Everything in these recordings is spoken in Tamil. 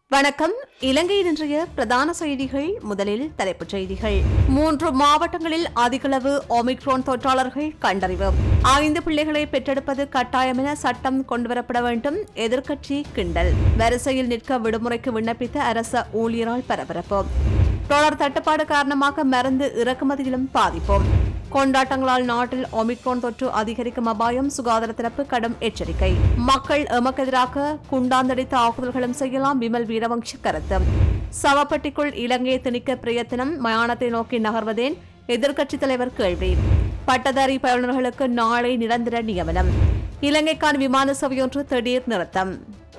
வணக்கம் இலங்கையின் இன்றைய பிரதான செய்திகள் முதலில் தலைப்புச் செய்திகள் மூன்று மாவட்டங்களில் அதிகளவு ஒமிக்ரோன் தொற்றாளர்கள் கண்டறிவு ஐந்து பிள்ளைகளை பெற்றெடுப்பது கட்டாயம் என சட்டம் கொண்டுவரப்பட வேண்டும் எதிர்க்கட்சி கிண்டல் வரிசையில் நிற்க விடுமுறைக்கு விண்ணப்பித்த அரச ஊழியரால் பரபரப்பு டாலர் தட்டுப்பாடு காரணமாக மருந்து இறக்குமதியிலும் பாதிப்போம் கொண்டாட்டங்களால் நாட்டில் ஒமிக்ரோன் தொற்று அதிகரிக்கும் அபாயம் சுகாதார தரப்பு கடும் எச்சரிக்கை மக்கள் எமக்கு எதிராக குண்டாந்தடி தாக்குதல்களும் செய்யலாம் விமல் வீரவங்ச கருத்து சவப்பட்டிக்குள் இலங்கையை திணிக்க பிரயத்தனம் மயானத்தை நோக்கி நகர்வதேன் எதிர்க்கட்சித் தலைவர் கேள்வி பட்டதாரி பயிலுநர்களுக்கு நாளை நிரந்தர நியமனம் இலங்கைக்கான விமான சேவையொன்று திடீர் நிறுத்தம்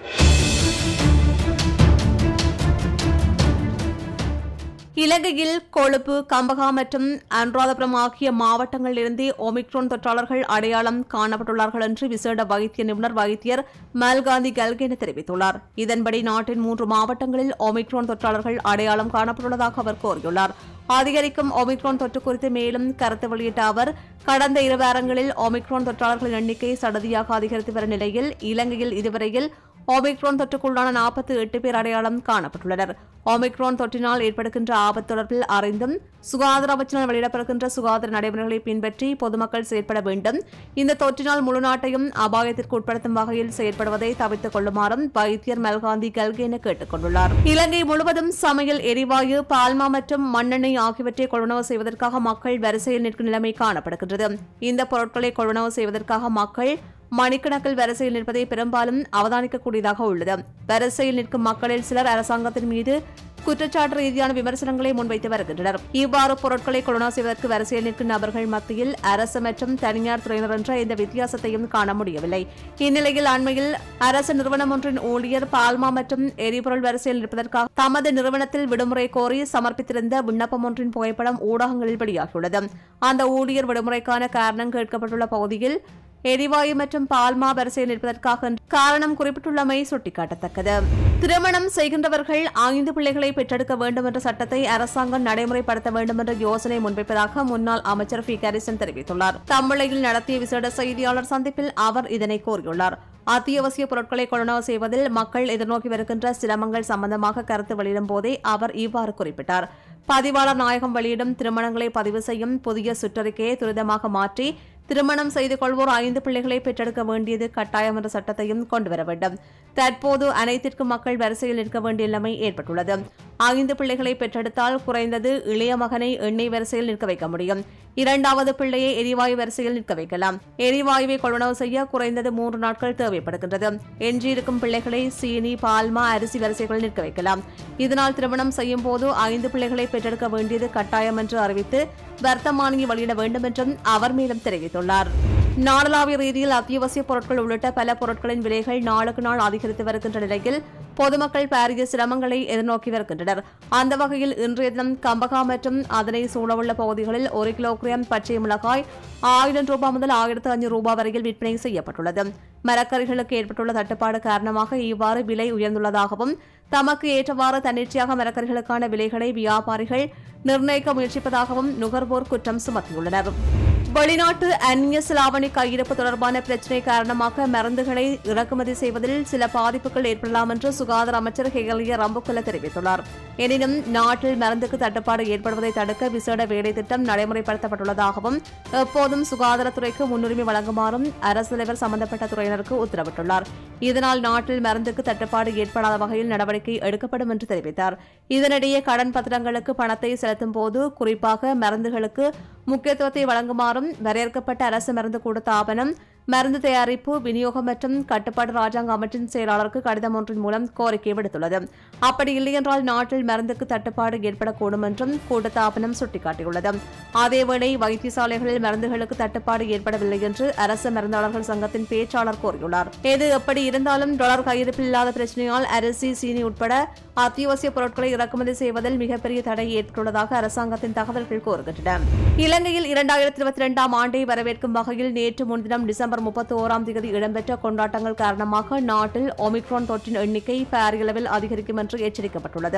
இலங்கையில் கொழும்பு கம்பகா மற்றும் அனுராதபுரம் ஆகிய மாவட்டங்களிலிருந்து ஒமிக்ரோன் தொற்றாளர்கள் அடையாளம் காணப்பட்டுள்ளார்கள் என்று விசேட வைத்திய நிபுணர் வைத்தியர் மல்காந்தி கல்கேன தெரிவித்துள்ளார் இதன்படி நாட்டின் மூன்று மாவட்டங்களில் ஒமிக்ரோன் தொற்றாளர்கள் அடையாளம் காணப்பட்டுள்ளதாக அவர் கூறியுள்ளார் அதிகரிக்கும் ஒமிக்ரோன் தொற்று குறித்து மேலும் கருத்து வெளியிட்ட அவர் கடந்த இரு வாரங்களில் ஒமிக்ரோன் தொற்றாளர்களின் எண்ணிக்கை சடதியாக அதிகரித்து வரும் நிலையில் இலங்கையில் இதுவரையில் ஒமிக்ரோன் தொற்றுக்குள்ளான நாற்பத்தி எட்டு பேர் அடையாளம் காணப்பட்டுள்ளனர் ஒமிக்ரோன் தொற்றினால் ஏற்படுகின்ற ஆபத்து தொடர்பில் அறிந்தும் சுகாதார அமைச்சினால் வெளியிடப்படுகின்ற சுகாதார நடைமுறைகளை பின்பற்றி பொதுமக்கள் செயற்பட வேண்டும் இந்த தொற்றினால் முழு நாட்டையும் அபாயத்திற்கு உட்படுத்தும் வகையில் செயற்படுவதை தவிர்த்துக் கொள்ளுமாறும் வைத்தியர் மெல்காந்தி கல்கேன கேட்டுக் கொண்டுள்ளார் இலங்கை முழுவதும் சமையல் எரிவாயு பால்மா மற்றும் மண்ணெண்ணெய் ஆகியவற்றை கொள்வனவு செய்வதற்காக மக்கள் வரிசையில் நிற்கும் நிலைமை காணப்படுகின்றது இந்த பொருட்களை கொள்வனவு செய்வதற்காக மக்கள் மணிக்கணக்கில் வரிசையில் நிற்பதை பெரும்பாலும் அவதானிக்கக்கூடியதாக உள்ளது வரிசையில் நிற்கும் மக்களில் சிலர் அரசாங்கத்தின் மீது குற்றச்சாட்டு ரீதியான விமர்சனங்களை முன்வைத்து வருகின்றனர் இவ்வாறு பொருட்களை கொரோனா செய்வதற்கு வரிசையில் நிற்கும் நபர்கள் மத்தியில் அரசு மற்றும் தனியார் துறையினர் என்ற இந்த வித்தியாசத்தையும் காண முடியவில்லை இந்நிலையில் அண்மையில் அரசு நிறுவனம் ஒன்றின் ஊழியர் பால்மா மற்றும் எரிபொருள் வரிசையில் நிற்பதற்காக தமது நிறுவனத்தில் விடுமுறை கோரி சமர்ப்பித்திருந்த விண்ணப்பம் ஒன்றின் புகைப்படம் ஊடகங்களில் வெளியாகியுள்ளது அந்த ஊழியர் விடுமுறைக்கான காரணம் கேட்கப்பட்டுள்ள பகுதியில் எரிவாயு மற்றும் பால்மா வரிசையில் நிற்பதற்காக காரணம் குறிப்பிட்டுள்ளமை சுட்டிக்காட்டத்தக்கது திருமணம் செய்கின்றவர்கள் ஐந்து பிள்ளைகளை பெற்றெடுக்க வேண்டும் என்ற சட்டத்தை அரசாங்கம் நடைமுறைப்படுத்த வேண்டும் என்ற யோசனை முன்வைப்பதாக முன்னாள் அமைச்சர் பி கரிசன் தெரிவித்துள்ளார் தமிழையில் நடத்திய விசேட செய்தியாளர் சந்திப்பில் அவர் இதனை கூறியுள்ளார் அத்தியாவசிய பொருட்களை கொள்வனவு செய்வதில் மக்கள் எதிர்நோக்கி வருகின்ற சிரமங்கள் சம்பந்தமாக கருத்து வெளியிடும் போதே அவர் இவ்வாறு குறிப்பிட்டார் பதிவாளர் நாயகம் வெளியிடும் திருமணங்களை பதிவு செய்யும் புதிய சுற்றறிக்கையை துரிதமாக மாற்றி திருமணம் செய்து கொள்வோர் ஐந்து பிள்ளைகளை பெற்றெடுக்க வேண்டியது கட்டாயம் என்ற சட்டத்தையும் கொண்டுவர வேண்டும் தற்போது அனைத்திற்கும் மக்கள் வரிசையில் நிற்க வேண்டிய நிலைமை ஏற்பட்டுள்ளது ஐந்து பிள்ளைகளை பெற்றெடுத்தால் குறைந்தது இளைய மகனை எண்ணெய் வரிசையில் நிற்க வைக்க முடியும் இரண்டாவது பிள்ளையை எரிவாயு வரிசையில் நிற்க வைக்கலாம் எரிவாயுவை கொள்வனவு செய்ய குறைந்தது மூன்று நாட்கள் தேவைப்படுகின்றது எஞ்சியிருக்கும் பிள்ளைகளை சீனி பால்மா அரிசி வரிசைகளில் நிற்க வைக்கலாம் இதனால் திருமணம் செய்யும் போது ஐந்து பிள்ளைகளை பெற்றெடுக்க வேண்டியது கட்டாயம் என்று அறிவித்து வர்த்தமானியை வெளியிட வேண்டும் என்றும் அவர் மேலும் தெரிவித்துள்ளார் நாடளாவிய ரீதியில் அத்தியாவசிய பொருட்கள் உள்ளிட்ட பல பொருட்களின் விலைகள் நாளுக்கு நாள் அதிகரித்து வருகின்ற நிலையில் பொதுமக்கள் பாரிய சிரமங்களை எதிர்நோக்கி வருகின்றனர் அந்த வகையில் இன்றைய தினம் கம்பகா மற்றும் அதனை சூழவுள்ள பகுதிகளில் ஒரு கிலோகிராம் பச்சை மிளகாய் ஆயிரம் ரூபாய் முதல் ஆயிரத்து அஞ்சூறு ரூபாய் வரையில் விற்பனை செய்யப்பட்டுள்ளது மரக்கறிகளுக்கு ஏற்பட்டுள்ள தட்டுப்பாடு காரணமாக இவ்வாறு விலை உயர்ந்துள்ளதாகவும் தமக்கு ஏற்றவாறு தன்னிச்சையாக மரக்கறிகளுக்கான விலைகளை வியாபாரிகள் நிர்ணயிக்க முயற்சிப்பதாகவும் நுகர்வோர் குற்றம் சுமத்தியுள்ளனர் வெளிநாட்டு அந்நிய செலாவணி கையிருப்பு தொடர்பான பிரச்சினை காரணமாக மருந்துகளை இறக்குமதி செய்வதில் சில பாதிப்புகள் ஏற்படலாம் என்று சுகாதார அமைச்சர் ஹெகலிய ரம்புக்குல தெரிவித்துள்ளார் எனினும் நாட்டில் மருந்துக்கு தட்டுப்பாடு ஏற்படுவதை தடுக்க விசேட வேலை திட்டம் நடைமுறைப்படுத்தப்பட்டுள்ளதாகவும் எப்போதும் சுகாதாரத்துறைக்கு முன்னுரிமை வழங்குமாறும் அரசு தலைவர் சம்பந்தப்பட்ட துறையினருக்கு உத்தரவிட்டுள்ளார் இதனால் நாட்டில் மருந்துக்கு தட்டுப்பாடு ஏற்படாத வகையில் நடவடிக்கை எடுக்கப்படும் என்று தெரிவித்தார் இதனிடையே கடன் பத்திரங்களுக்கு பணத்தை செலுத்தும் போது குறிப்பாக மருந்துகளுக்கு முக்கியத்துவத்தை வழங்குமாறும் வரையறுக்கப்பட்ட அரசு மருந்து கொடுத்த ஆவணம் மருந்து தயாரிப்பு விநியோகம் மற்றும் கட்டுப்பாடு ராஜாங்க அமைச்சின் செயலாளருக்கு கடிதம் ஒன்றின் மூலம் கோரிக்கை விடுத்துள்ளது அப்படி இல்லையென்றால் நாட்டில் மருந்துக்கு தட்டுப்பாடு ஏற்படக்கூடும் என்றும் கூட்டத்தாபனம் சுட்டிக்காட்டியுள்ளது அதேவேளை வைத்தியசாலைகளில் மருந்துகளுக்கு தட்டுப்பாடு ஏற்படவில்லை என்று அரசு மருந்தாளர்கள் சங்கத்தின் பேச்சாளர் கூறியுள்ளார் எது எப்படி இருந்தாலும் டாலர் கையிருப்பில் இல்லாத பிரச்சனையால் அரிசி சீனி உட்பட அத்தியாவசிய பொருட்களை இறக்குமதி செய்வதில் மிகப்பெரிய தடை ஏற்பட்டுள்ளதாக அரசாங்கத்தின் தகவல்கள் கூறுகின்றன இலங்கையில் இரண்டாயிரத்தி இருபத்தி இரண்டாம் ஆண்டை வரவேற்கும் வகையில் நேற்று முன்தினம் டிசம்பர் முப்பத்தி ஓராம் தேதி இடம்பெற்ற கொண்டாட்டங்கள் காரணமாக நாட்டில் ஒமிக்ரான் தொற்றின் எண்ணிக்கை பாரியளவில் அதிகரிக்கும் என்று எச்சரிக்கப்பட்டுள்ளது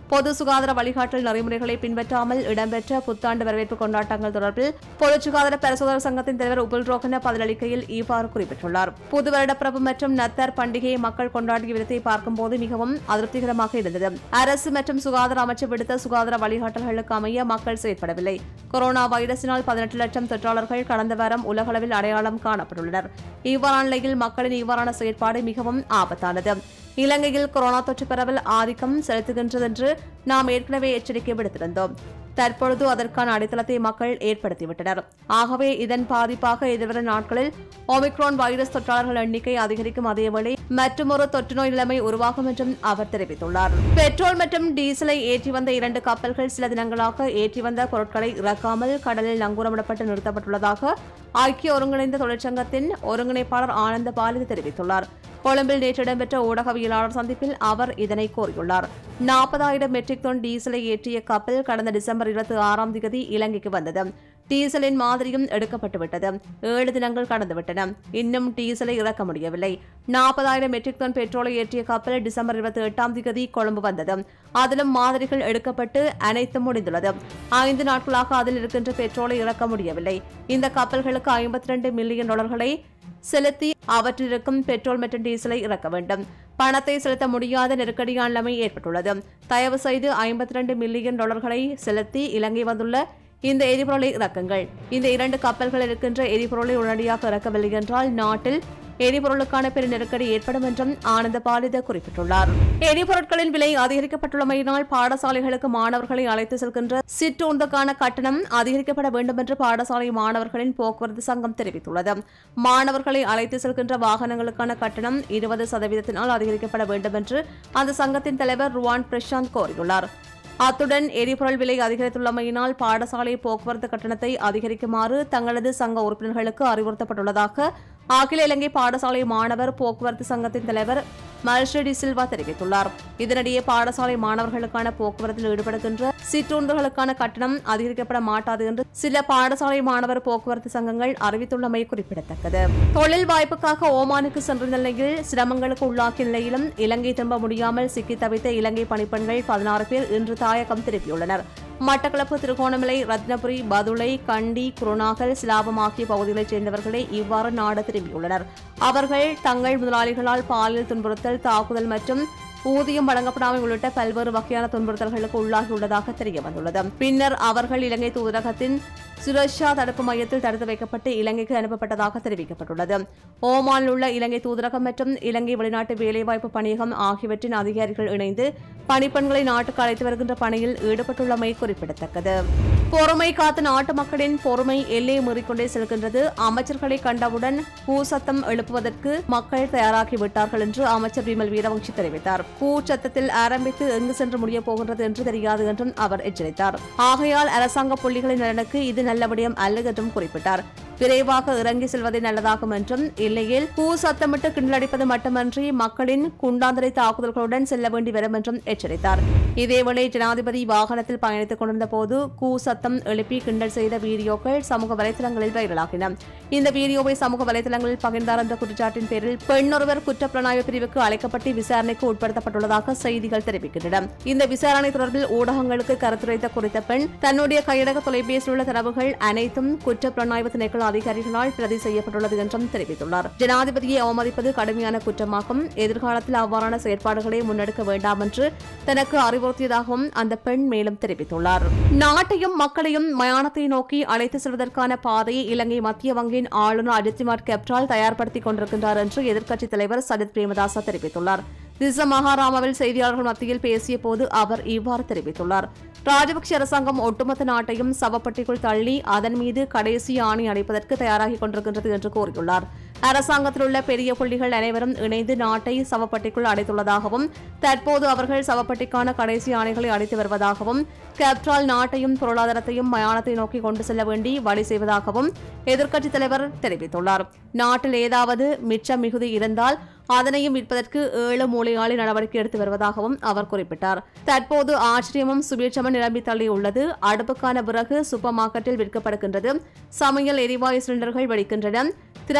பொது சுகாதார வழிகாட்டல் நெறிமுறைகளை பின்பற்றாமல் இடம்பெற்ற புத்தாண்டு வரவேற்பு கொண்டாட்டங்கள் தொடர்பில் பொது சுகாதார பரிசோதகர் சங்கத்தின் தலைவர் உபுல் ரோகன பதிலளிக்கையில் இவ்வாறு குறிப்பிட்டுள்ளார் புது வருடப்பிரபு மற்றும் நத்தர் பண்டிகையை மக்கள் கொண்டாடிய விதத்தை பார்க்கும்போது மிகவும் அதிருப்திகரமாக இருந்தது அரசு மற்றும் சுகாதார அமைச்சர் விடுத்த சுகாதார வழிகாட்டல்களுக்கு அமைய மக்கள் செயற்படவில்லை கொரோனா வைரஸினால் பதினெட்டு லட்சம் தொற்றாளர்கள் கடந்த வாரம் உலகளவில் அடையாளம் காணப்பட்டுள்ளனர் இவ்வாறான நிலையில் மக்களின் இவ்வாறான செயற்பாடு மிகவும் ஆபத்தானது இலங்கையில் கொரோனா தொற்று பரவல் ஆதிக்கம் செலுத்துகின்றது என்று நாம் ஏற்கனவே எச்சரிக்கை விடுத்திருந்தோம் தற்பொழுது அதற்கான அடித்தளத்தை மக்கள் ஏற்படுத்திவிட்டனர் ஆகவே இதன் பாதிப்பாக எதிர்வரும் நாட்களில் ஒமிக்ரான் வைரஸ் தொற்றாளர்கள் எண்ணிக்கை அதிகரிக்கும் அதேவேளை மற்றொரு தொற்றுநோய் நிலைமை உருவாகும் என்றும் அவர் தெரிவித்துள்ளார் பெட்ரோல் மற்றும் டீசலை ஏற்றி வந்த இரண்டு கப்பல்கள் சில தினங்களாக ஏற்றி வந்த பொருட்களை இறக்காமல் கடலில் நங்கூரமிடப்பட்டு நிறுத்தப்பட்டுள்ளதாக ஐக்கிய ஒருங்கிணைந்த தொழிற்சங்கத்தின் ஒருங்கிணைப்பாளர் ஆனந்த பாலிது தெரிவித்துள்ளார் கொழும்பில் நேற்று இடம்பெற்ற ஊடகவியலாளர் சந்திப்பில் அவர் இதனை கூறியுள்ளார் நாற்பதாயிரம் மெட்ரிக் டன் டீசலை ஏற்றிய கப்பல் கடந்த டிசம்பர் இருபத்தி ஆறாம் தேதி இலங்கைக்கு வந்தது டீசலின் மாதிரியும் எடுக்கப்பட்டுவிட்டது ஏழு தினங்கள் கடந்துவிட்டன இன்னும் டீசலை இறக்க முடியவில்லை நாற்பதாயிரம் மெட்ரிக் டன் பெட்ரோலை ஏற்றிய கப்பல் டிசம்பர் இருபத்தி எட்டாம் தேதி கொழும்பு வந்தது அதிலும் மாதிரிகள் எடுக்கப்பட்டு அனைத்தும் முடிந்துள்ளது ஐந்து நாட்களாக அதில் இருக்கின்ற பெட்ரோலை இறக்க முடியவில்லை இந்த கப்பல்களுக்கு ஐம்பத்தி ரெண்டு மில்லியன் டாலர்களை செலுத்தி அவற்றில் இருக்கும் பெட்ரோல் மற்றும் டீசலை இறக்க வேண்டும் பணத்தை செலுத்த முடியாத நெருக்கடியான நிலைமை ஏற்பட்டுள்ளது தயவு செய்து ஐம்பத்தி ரெண்டு மில்லியன் டாலர்களை செலுத்தி இலங்கை வந்துள்ள இந்த எரிபொருளை இறக்குங்கள் இந்த இரண்டு கப்பல்கள் இருக்கின்ற எரிபொருளை உடனடியாக இறக்கவில்லை என்றால் நாட்டில் எரிபொருளுக்கான பெரிய நெருக்கடி ஏற்படும் என்றும் ஆனந்த பாலித குறிப்பிட்டுள்ளார் எரிபொருட்களின் விலை அதிகரிக்கப்பட்டுள்ளமையினால் பாடசாலைகளுக்கு மாணவர்களை அழைத்து செல்கின்ற சிற்றூந்துக்கான கட்டணம் அதிகரிக்கப்பட வேண்டும் என்று பாடசாலை மாணவர்களின் போக்குவரத்து சங்கம் தெரிவித்துள்ளது மாணவர்களை அழைத்து செல்கின்ற வாகனங்களுக்கான கட்டணம் இருபது சதவீதத்தினால் அதிகரிக்கப்பட வேண்டும் என்று அந்த சங்கத்தின் தலைவர் ருவான் பிரசாந்த் கோரியுள்ளார் அத்துடன் எரிபொருள் விலை அதிகரித்துள்ளமையினால் பாடசாலை போக்குவரத்து கட்டணத்தை அதிகரிக்குமாறு தங்களது சங்க உறுப்பினர்களுக்கு அறிவுறுத்தப்பட்டுள்ளதாக அகில இலங்கை பாடசாலை மாணவர் போக்குவரத்து சங்கத்தின் தலைவர் மல்ஷடி சில்வா தெரிவித்துள்ளார் இதனிடையே பாடசாலை மாணவர்களுக்கான போக்குவரத்தில் ஈடுபடுகின்ற சிற்றூந்துகளுக்கான கட்டணம் அதிகரிக்கப்பட மாட்டாது என்று சில பாடசாலை மாணவர் போக்குவரத்து சங்கங்கள் அறிவித்துள்ளமை குறிப்பிடத்தக்கது தொழில் வாய்ப்புக்காக ஓமானுக்கு சென்ற நிலையில் சிரமங்களுக்கு உள்ளாக்கிய நிலையிலும் இலங்கை திரும்ப முடியாமல் சிக்கி தவித்த இலங்கை பணிப்பெண்கள் பதினாறு பேர் இன்று தாயகம் திரும்பியுள்ளனர் மட்டக்களப்பு திருகோணமலை ரத்னபுரி பதுளை கண்டி குருநாகல் சிலாபம் ஆகிய பகுதிகளைச் சேர்ந்தவர்களே இவ்வாறு நாடு திரும்பியுள்ளனர் அவர்கள் தங்கள் முதலாளிகளால் பாலியல் துன்புறுத்தல் தாக்குதல் மற்றும் ஊதியம் வழங்கப்படாமை உள்ளிட்ட பல்வேறு வகையான துன்புறுத்தல்களுக்கு உள்ளாகியுள்ளதாக தெரிய வந்துள்ளது பின்னர் அவர்கள் இலங்கை தூதரகத்தின் சுரக்ஷா தடுப்பு மையத்தில் தடுத்து வைக்கப்பட்டு இலங்கைக்கு அனுப்பப்பட்டதாக தெரிவிக்கப்பட்டுள்ளது ஓமானில் உள்ள இலங்கை தூதரகம் மற்றும் இலங்கை வெளிநாட்டு வேலைவாய்ப்பு பணியகம் ஆகியவற்றின் அதிகாரிகள் இணைந்து பணிப்பெண்களை நாட்டுக்கு அழைத்து வருகின்ற பணியில் ஈடுபட்டுள்ளமை குறிப்பிடத்தக்கது பொறுமை காத்த நாட்டு மக்களின் பொறுமை எல்லையை மீறிக்கொண்டே செல்கின்றது அமைச்சர்களை கண்டவுடன் கூசத்தம் எழுப்புவதற்கு மக்கள் தயாராகிவிட்டார்கள் என்று அமைச்சர் விமல் வீரவங்சி தெரிவித்தார் கூச்சத்தத்தில் ஆரம்பித்து எங்கு சென்று முடியப் போகின்றது என்று தெரியாது என்றும் அவர் எச்சரித்தார் ஆகையால் அரசாங்க புள்ளிகளின் நலனுக்கு இது நல்ல விடயம் அல்ல என்றும் குறிப்பிட்டார் விரைவாக இறங்கி செல்வதே நல்லதாகும் என்றும் இல்லையில் பூ சத்தமிட்டு கிண்டலடிப்பது மட்டுமன்றி மக்களின் குண்டாந்தரை தாக்குதல்களுடன் செல்ல வேண்டி வரும் என்றும் எச்சரித்தார் இதேவேளை ஜனாதிபதி வாகனத்தில் பயணித்துக் கொண்டிருந்த போது கூ சத்தம் எழுப்பி கிண்டல் செய்த வீடியோக்கள் சமூக வலைதளங்களில் வைரலாகின இந்த வீடியோவை சமூக வலைதளங்களில் பகிர்ந்தார் என்ற குற்றச்சாட்டின் பேரில் பெண்ணொருவர் குற்றப்புலனாய்வு பிரிவுக்கு அழைக்கப்பட்டு விசாரணைக்கு உட்படுத்தப்பட்டுள்ளதாக செய்திகள் தெரிவிக்கின்றன இந்த விசாரணை தொடர்பில் ஊடகங்களுக்கு கருத்துரைத்த குறித்த பெண் தன்னுடைய கையடக தொலைபேசியில் உள்ள தரவுகள் அனைத்தும் குற்றப்புலனாய்வு திணைக்கள அதிகாரிகளால் பிரதி செய்யப்பட்டுள்ளது என்றும் தெரிவித்துள்ளார் ஜனாதிபதியை அவமதிப்பது கடுமையான குற்றமாகும் எதிர்காலத்தில் அவ்வாறான செயற்பாடுகளை முன்னெடுக்க வேண்டாம் என்று தனக்கு அறிவுறுத்தியதாகவும் அந்த பெண் மேலும் தெரிவித்துள்ளார் நாட்டையும் மக்களையும் மயானத்தை நோக்கி அழைத்து செல்வதற்கான பாதையை இலங்கை மத்திய வங்கியின் ஆளுநர் அஜித்குமார் கெப்டால் தயார்படுத்திக் கொண்டிருக்கின்றார் என்று எதிர்க்கட்சித் தலைவர் சஜித் பிரேமதாச தெரிவித்துள்ளார் திச மகாராமாவில் செய்தியாளர்கள் மத்தியில் பேசிய போது அவர் இவ்வாறு தெரிவித்துள்ளார் ராஜபக்ஷ அரசாங்கம் ஒட்டுமொத்த நாட்டையும் சவப்பட்டிக்குள் தள்ளி அதன் மீது கடைசி ஆணை அடைப்பதற்கு தயாராகிக் கொண்டிருக்கின்றது என்று கூறியுள்ளார் அரசாங்கத்தில் உள்ள பெரிய புள்ளிகள் அனைவரும் இணைந்து நாட்டை சவப்பட்டிக்குள் அடைத்துள்ளதாகவும் தற்போது அவர்கள் சவப்பட்டிக்கான கடைசி ஆணைகளை அடைத்து வருவதாகவும் கேப்டால் நாட்டையும் பொருளாதாரத்தையும் மயானத்தை நோக்கி கொண்டு செல்ல வேண்டி வழி செய்வதாகவும் எதிர்க்கட்சித் தலைவர் தெரிவித்துள்ளார் நாட்டில் ஏதாவது மிச்சம் மிகுதி இருந்தால் அதனையும் விற்பதற்கு ஏழு மூலையாளி நடவடிக்கை எடுத்து வருவதாகவும் அவர் குறிப்பிட்டார் தற்போது ஆச்சரியமும் சுபீட்சமும் நிரம்பி தள்ளியுள்ளது அடுப்புக்கான விறகு சூப்பர் மார்க்கெட்டில் விற்கப்படுகின்றது சமையல் எரிவாயு சிலிண்டர்கள் வெடிக்கின்றன திரவ உர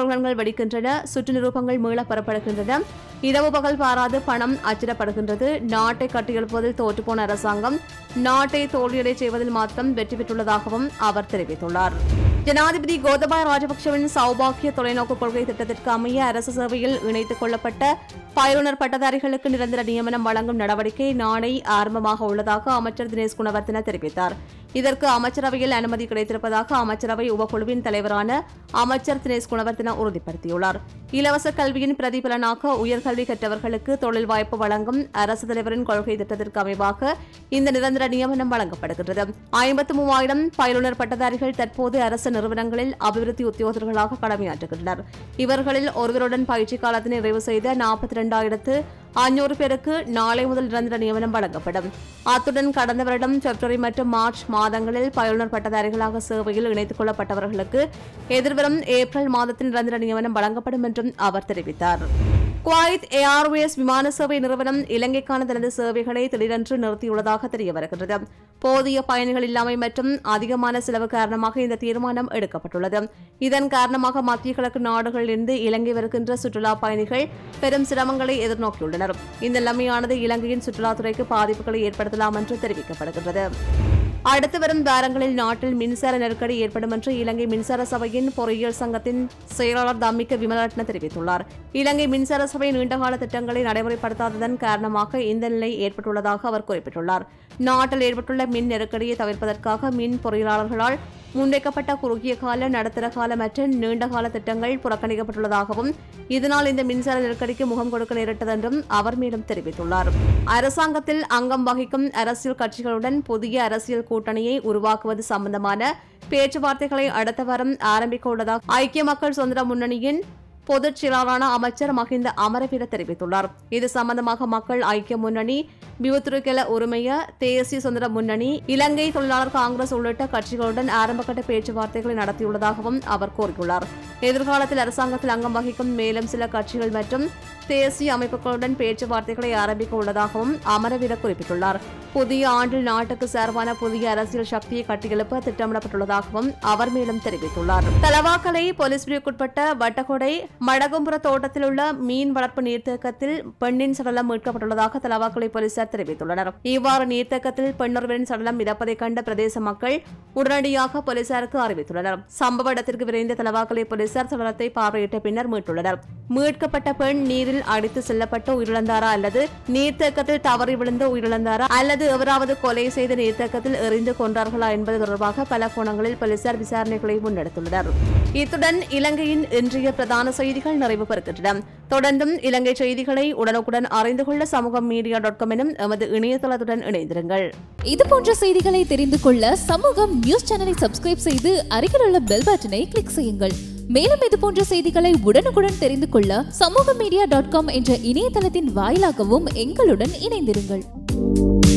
கொள்கலன்கள் வெடிக்கின்றன சுற்று நிரூபங்கள் மீள பெறப்படுகின்றன இரவு பகல் பாராது பணம் அச்சிடப்படுகின்றது நாட்டை கட்டியெழுப்புவதில் தோற்றுப்போன அரசாங்கம் நாட்டை தோல்வியடை செய்வதில் மாத்திரம் வெற்றி பெற்றுள்ளதாகவும் அவர் தெரிவித்துள்ளார் ஜனாதிபதி கோதபாய ராஜபக்சவின் சௌபாக்கிய தொலைநோக்கு கொள்கை திட்டத்திற்கு அமைய அரசு சேவையில் இணைத்துக் கொள்ளப்பட்ட பயிலுனர் பட்டதாரிகளுக்கு நிரந்தர நியமனம் வழங்கும் நடவடிக்கை நாளை ஆரம்பமாக உள்ளதாக அமைச்சர் தினேஷ் குணவர்த்தன தெரிவித்தார் இதற்கு அமைச்சரவையில் அனுமதி கிடைத்திருப்பதாக அமைச்சரவை உபக்குழுவின் தலைவரான அமைச்சர் தினேஷ் குணவர்த்தன உறுதிப்படுத்தியுள்ளார் இலவச கல்வியின் பிரதிபலனாக உயர்கல்வி கற்றவர்களுக்கு தொழில் வாய்ப்பு வழங்கும் அரசு தலைவரின் கொள்கை திட்டத்திற்கு அமைவாக இந்த நிரந்தர நியமனம் வழங்கப்படுகிறது ஐம்பத்து மூவாயிரம் பயிலுனர் பட்டதாரிகள் தற்போது அரசு நிறுவனங்களில் அபிவிருத்தி உத்தியோகர்களாக கடமையாற்றுகின்றனர் இவர்களில் ஒருவருடன் பயிற்சி காலத்தினை நிறைவு செய்த நாற்பத்தி இரண்டாயிரத்து அஞ்சூறு பேருக்கு நாளை முதல் நிரந்தர நியமனம் வழங்கப்படும் அத்துடன் கடந்த வருடம் பிப்ரவரி மற்றும் மார்ச் மாதங்களில் பயிலுனர் பட்டதாரிகளாக சேவையில் இணைத்துக் கொள்ளப்பட்டவர்களுக்கு எதிர்வரும் ஏப்ரல் மாதத்தில் நிரந்தர நியமனம் வழங்கப்படும் என்றும் அவர் தெரிவித்தார் குவைத் ஏர்வேஸ் விமான சேவை நிறுவனம் இலங்கைக்கான தனது சேவைகளை திடீரென்று நிறுத்தியுள்ளதாக தெரிய வருகிறது போதிய பயணிகள் இல்லாமை மற்றும் அதிகமான செலவு காரணமாக இந்த தீர்மானம் எடுக்கப்பட்டுள்ளது இதன் காரணமாக மத்திய கிழக்கு நாடுகளிலிருந்து இலங்கை வருகின்ற சுற்றுலா பயணிகள் பெரும் சிரமங்களை எதிர்நோக்கியுள்ளனர் இந்த நிலைமையானது இலங்கையின் சுற்றுலாத்துறைக்கு பாதிப்புகளை ஏற்படுத்தலாம் என்று தெரிவிக்கப்படுகிறது அடுத்து வரும் வாரங்களில் நாட்டில் மின்சார நெருக்கடி ஏற்படும் என்று இலங்கை மின்சார சபையின் பொறியியல் சங்கத்தின் செயலாளர் தம்மிக்க விமலரட்ன தெரிவித்துள்ளார் இலங்கை மின்சார சபை நீண்டகால திட்டங்களை நடைமுறைப்படுத்தாததன் காரணமாக இந்த நிலை ஏற்பட்டுள்ளதாக அவர் குறிப்பிட்டுள்ளார் நாட்டில் ஏற்பட்டுள்ள மின் நெருக்கடியை தவிர்ப்பதற்காக மின் பொறியாளர்களால் முன்வைக்கப்பட்ட குறுகிய கால நடுத்தர கால மற்றும் நீண்ட கால திட்டங்கள் புறக்கணிக்கப்பட்டுள்ளதாகவும் இதனால் இந்த மின்சார நெருக்கடிக்கு முகம் கொடுக்க நேரிட்டது என்றும் அவர் மேலும் தெரிவித்துள்ளார் அரசாங்கத்தில் அங்கம் வகிக்கும் அரசியல் கட்சிகளுடன் புதிய அரசியல் கூட்டணியை உருவாக்குவது சம்பந்தமான பேச்சுவார்த்தைகளை அடுத்த வாரம் ஆரம்பிக்க உள்ளதாக ஐக்கிய மக்கள் சுதந்திர முன்னணியின் பொதுச் செயலாளரான அமைச்சர் மஹிந்த அமரவீர தெரிவித்துள்ளார் இது சம்பந்தமாக மக்கள் ஐக்கிய முன்னணி பிவுத்துருக்கெல உரிமைய தேசிய சுதந்திர முன்னணி இலங்கை தொழிலாளர் காங்கிரஸ் உள்ளிட்ட கட்சிகளுடன் ஆரம்பகட்ட பேச்சுவார்த்தைகளை நடத்தியுள்ளதாகவும் அவர் கூறியுள்ளார் எதிர்காலத்தில் அரசாங்கத்தில் அங்கம் வகிக்கும் மேலும் சில கட்சிகள் மற்றும் தேசிய அமைப்புகளுடன் பேச்சுவார்த்தைகளை ஆரம்பிக்க உள்ளதாகவும் அமரவீர குறிப்பிட்டுள்ளார் புதிய ஆண்டில் நாட்டுக்கு சார்பான புதிய அரசியல் சக்தியை கட்டியெழுப்ப திட்டமிடப்பட்டுள்ளதாகவும் அவர் மேலும் தெரிவித்துள்ளார் தலவாக்கலை போலீஸ் பிரிவுக்குட்பட்ட வட்டகொடை மடகும்புர தோட்டத்தில் உள்ள மீன் வளர்ப்பு நீர்த்தேக்கத்தில் பெண்ணின் சடலம் மீட்கப்பட்டுள்ளதாக தலவாக்கலை போலீசார் தெரிவித்துள்ளனர் இவ்வாறு நீர்த்தேக்கத்தில் பெண்ணொருவரின் சடலம் மிதப்பதை கண்ட பிரதேச மக்கள் உடனடியாக போலீசாருக்கு அறிவித்துள்ளனர் சம்பவ இடத்திற்கு விரைந்த தலவாக்கலை போலீசார் சடலத்தை பார்வையிட்ட பின்னர் மீட்டுள்ளனர் மீட்கப்பட்ட பெண் நீரில் அடித்து செல்லப்பட்டு உயிரிழந்தாரா அல்லது நீர்த்தேக்கத்தில் தவறி விழுந்து உயிரிழந்தாரா அல்லது எவராவது கொலை செய்து நீர்த்தேக்கத்தில் எறிந்து கொன்றார்களா என்பது தொடர்பாக பல கோணங்களில் போலீசார் விசாரணைகளை முன்னெடுத்துள்ளனர் இத்துடன் இலங்கையின் இன்றைய பிரதான செய்திகள் நிறைவு பெறுகின்றன தொடர்ந்தும் இலங்கை செய்திகளை உடனுக்குடன் அறிந்து கொள்ள சமூகம் மீடியா டாட் காம் எனும் எமது இணையதளத்துடன் இணைந்திருங்கள் இது போன்ற செய்திகளை தெரிந்து கொள்ள சமூகம் நியூஸ் சேனலை சப்ஸ்கிரைப் செய்து அருகில் உள்ள பெல் பட்டனை கிளிக் செய்யுங்கள் மேலும் இது போன்ற செய்திகளை உடனுக்குடன் தெரிந்து கொள்ள சமூக மீடியா டாட் காம் என்ற இணையதளத்தின் வாயிலாகவும் எங்களுடன் இணைந்திருங்கள்